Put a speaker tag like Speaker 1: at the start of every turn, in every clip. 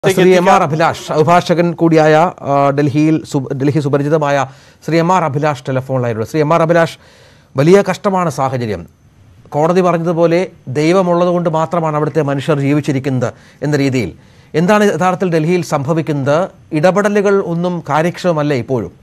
Speaker 1: Shri M R Abhilash അഭിഭാഷകൻ കൂടിയായ ആ, ഡൽഹിയിൽ സു- ഡൽഹി സുപരിചിതമായ ശ്രീ എം ആർ അഭിലാഷ് ടെലിഫോണിലായിരുന്നു ശ്രീ എം ആർ അഭിലാഷ് വലിയ കഷ്ടമാണ് സാഹചര്യം കോടതി പറഞ്ഞതുപോലെ ദൈവമുള്ളത് കൊണ്ട് മാത്രമാണ് അവിടുത്തെ മനുഷ്യർ ജീവിച്ചിരിക്കുന്നത് എന്ന രീതിയിൽ എന്താണ് യഥാർത്ഥത്തിൽ ഡൽഹിയിൽ സംഭവിക്കുന്നത് ഇടപെടലുകൾ ഒന്നും കാര്യക്ഷമമല്ല ഇപ്പോഴും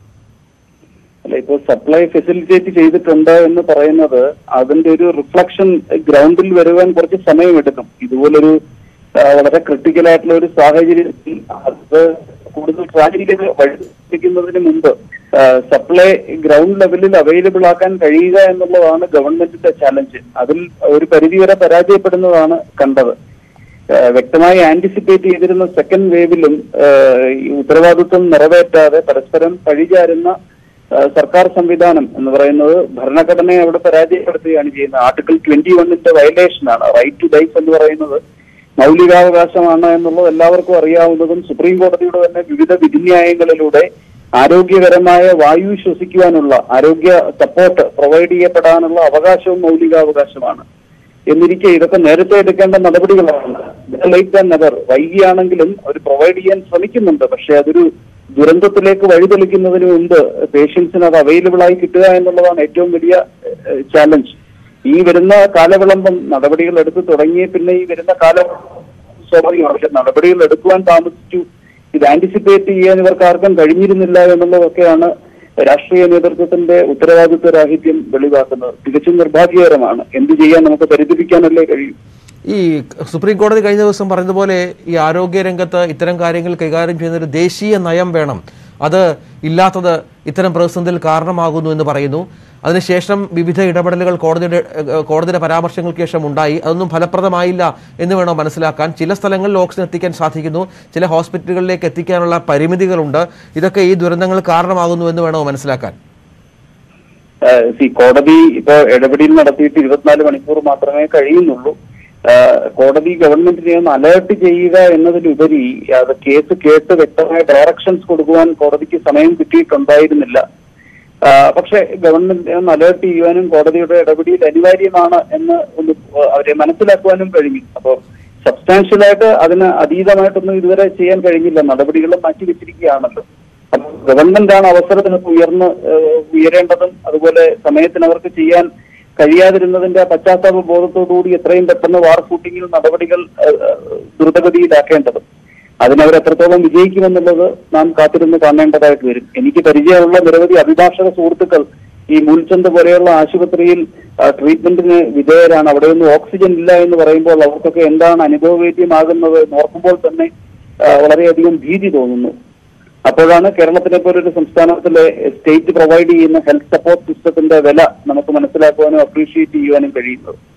Speaker 2: അല്ല ഇപ്പൊ സപ്ലൈ ഫെസിലിറ്റേറ്റ് ചെയ്തിട്ടുണ്ട് എന്ന് പറയുന്നത് അതിന്റെ ഒരു റിഫ്ലക്ഷൻ ഗ്രൗണ്ടിൽ വരുവാൻ കുറച്ച് സമയമെടുക്കും ഇതുപോലൊരു ആ, വളരെ ക്രിട്ടിക്കൽ ആയിട്ടുള്ള ഒരു സാഹചര്യത്തിൽ അത് കൂടുതൽ ട്രാജഡിയിലേക്ക് വഴിപ്പിക്കുന്നതിന് മുമ്പ് സപ്ലൈ ഗ്രൗണ്ട് ലെവലിൽ അവൈലബിൾ ആക്കാൻ കഴിയുക എന്നുള്ളതാണ് ഗവൺമെന്റിന്റെ ചാലഞ്ച് അതിൽ ഒരു പരിധിവരെ പരാജയപ്പെടുന്നതാണ് കണ്ടത് ഏഹ് വ്യക്തമായി ആന്റിസിപ്പേറ്റ് ചെയ്തിരുന്ന സെക്കൻഡ് വേവിലും ഏഹ് ഈ ഉത്തരവാദിത്വം നിറവേറ്റാതെ പരസ്പരം പഴിചാരുന്ന ഏഹ് സർക്കാർ സംവിധാനം എന്ന് പറയുന്നത് ഭരണഘടനയെ അവിടെ പരാജയപ്പെടുത്തുകയാണ് ചെയ്യുന്നത് ആർട്ടിക്കിൾ ട്വന്റി വണ്ണിന്റെ വയലേഷനാണ് റൈറ്റ് ടു ലൈഫ് എന്ന് പറയുന്നത് മൗലികാവകാശമാണ് എന്നുള്ളത് എല്ലാവർക്കും അറിയാവുന്നതും സുപ്രീം കോടതിയുടെ തന്നെ വിവിധ വിധിന്യായങ്ങളിലൂടെ ആരോഗ്യകരമായ വായു ശ്വസിക്കുവാനുള്ള ആരോഗ്യ സപ്പോർട്ട് പ്രൊവൈഡ് ചെയ്യപ്പെടാനുള്ള അവകാശവും മൗലികാവകാശമാണ് എന്നിരിക്കെ ഇതൊക്കെ നേരത്തെ എടുക്കേണ്ട നടപടികളാണ് ലേറ്റ് ആൻഡ് നെവർ വൈകിയാണെങ്കിലും അവർ പ്രൊവൈഡ് ചെയ്യാൻ ശ്രമിക്കുന്നുണ്ട് പക്ഷെ അതൊരു ദുരന്തത്തിലേക്ക് വഴിതെളിക്കുന്നതിന് മുമ്പ് പേഷ്യൻസിന് അത് അവൈലബിൾ ആയി കിട്ടുക എന്നുള്ളതാണ് ഏറ്റവും വലിയ ചാലഞ്ച് ഈ വരുന്ന കാലവിളംബം നടപടികൾ എടുത്തു തുടങ്ങിയ പിന്നെ ഈ വരുന്ന കാല സ്വാഭാവികമാണ് പക്ഷെ നടപടികൾ എടുക്കുവാൻ താമസിച്ചു ഇത് ആന്റിസിപ്പേറ്റ് ചെയ്യാൻ ഇവർക്ക് ആർക്കും കഴിഞ്ഞിരുന്നില്ല എന്നുള്ളതൊക്കെയാണ് രാഷ്ട്രീയ നേതൃത്വത്തിന്റെ ഉത്തരവാദിത്വ രാഹിത്യം വെളിവാക്കുന്നത് തികച്ചും നിർഭാഗ്യകരമാണ് എന്ത് ചെയ്യാൻ നമുക്ക് പരിതപിക്കാനല്ലേ കഴിയും
Speaker 1: ഈ സുപ്രീം കോടതി കഴിഞ്ഞ ദിവസം പറഞ്ഞതുപോലെ ഈ ആരോഗ്യ രംഗത്ത് ഇത്തരം കാര്യങ്ങൾ കൈകാര്യം ചെയ്യുന്ന ഒരു ദേശീയ നയം വേണം അത് ഇല്ലാത്തത് ഇത്തരം പ്രതിസന്ധിയിൽ കാരണമാകുന്നു എന്ന് പറയുന്നു അതിനുശേഷം വിവിധ ഇടപെടലുകൾ കോടതിയുടെ ഏഹ്, കോടതിയുടെ പരാമർശങ്ങൾക്ക് ശേഷം ഉണ്ടായി അതൊന്നും ഫലപ്രദമായില്ല എന്ന് വേണം മനസ്സിലാക്കാൻ ചില സ്ഥലങ്ങളിൽ ഓക്സിജൻ എത്തിക്കാൻ സാധിക്കുന്നു ചില ഹോസ്പിറ്റലുകളിലേക്ക് എത്തിക്കാനുള്ള പരിമിതികളുണ്ട് ഇതൊക്കെ ഈ ദുരന്തങ്ങൾ കാരണമാകുന്നു എന്ന് വേണോ മനസ്സിലാക്കാൻ
Speaker 2: സി കോടതി ഇപ്പോ ഇടപെടൽ നടത്തിയിട്ട് ഇരുപത്തിനാല് മണിക്കൂർ മാത്രമേ കഴിയുന്നുള്ളൂ ആഹ് കോടതി ഗവൺമെന്റിനെ ഒന്ന് അലേർട്ട് ചെയ്യുക എന്നതിലുപരി അത് കേസ് കേട്ട് വ്യക്തമായ ഡയറക്ഷൻസ് കൊടുക്കുവാൻ കോടതിക്ക് സമയം കിട്ടിയിട്ടുണ്ടായിരുന്നില്ല ആഹ് പക്ഷെ ഗവൺമെന്റിനെ ഒന്ന് അലേർട്ട് ചെയ്യുവാനും കോടതിയുടെ ഇടപെടൽ അനിവാര്യമാണ് എന്ന് ഒന്ന് അവരെ മനസ്സിലാക്കുവാനും കഴിഞ്ഞു അപ്പോൾ സബ്സ്റ്റാൻഷ്യലായിട്ട് അതിന് അതീതമായിട്ടൊന്നും ഇതുവരെ ചെയ്യാൻ കഴിഞ്ഞില്ല നടപടികളും മാറ്റിവെച്ചിരിക്കുകയാണല്ലോ അപ്പൊ ഗവൺമെന്റാണ് അവസരത്തിന് ഉയർന്ന് ഏഹ്, ഉയരേണ്ടതും അതുപോലെ സമയത്തിന് അവർക്ക് ചെയ്യാൻ കഴിയാതിരുന്നതിന്റെ പശ്ചാത്താപ ബോധത്തോടുകൂടി എത്രയും പെട്ടെന്ന് വാർ ഫൂട്ടിങ്ങിൽ നടപടികൾ ഏഹ്, ഏഹ്, ദ്രുതഗതിയിലാക്കേണ്ടതും അതിനവർ എത്രത്തോളം വിജയിക്കുമെന്നുള്ളത് നാം കാത്തിരുന്ന് കാണേണ്ടതായിട്ട് വരും എനിക്ക് പരിചയമുള്ള നിരവധി അഭിഭാഷക സുഹൃത്തുക്കൾ ഈ മൂൽച്ചന്ത് പോലെയുള്ള ആശുപത്രിയിൽ ആ, ട്രീറ്റ്മെന്റിന് വിധേയരാണ് അവിടെയൊന്നും ഓക്സിജൻ ഇല്ല എന്ന് പറയുമ്പോൾ അവർക്കൊക്കെ എന്താണ് അനുഭവവേദ്യമാകുന്നത് എന്ന് ഓർക്കുമ്പോൾ തന്നെ ആ, വളരെയധികം ഭീതി തോന്നുന്നു അപ്പോഴാണ് കേരളത്തിനെ പോലൊരു സംസ്ഥാനത്തിലെ സ്റ്റേറ്റ് പ്രൊവൈഡ് ചെയ്യുന്ന ഹെൽത്ത് സപ്പോർട്ട് സിസ്റ്റത്തിന്റെ വില നമുക്ക് മനസ്സിലാക്കുവാനും അപ്രീഷിയേറ്റ് ചെയ്യുവാനും കഴിയുന്നത്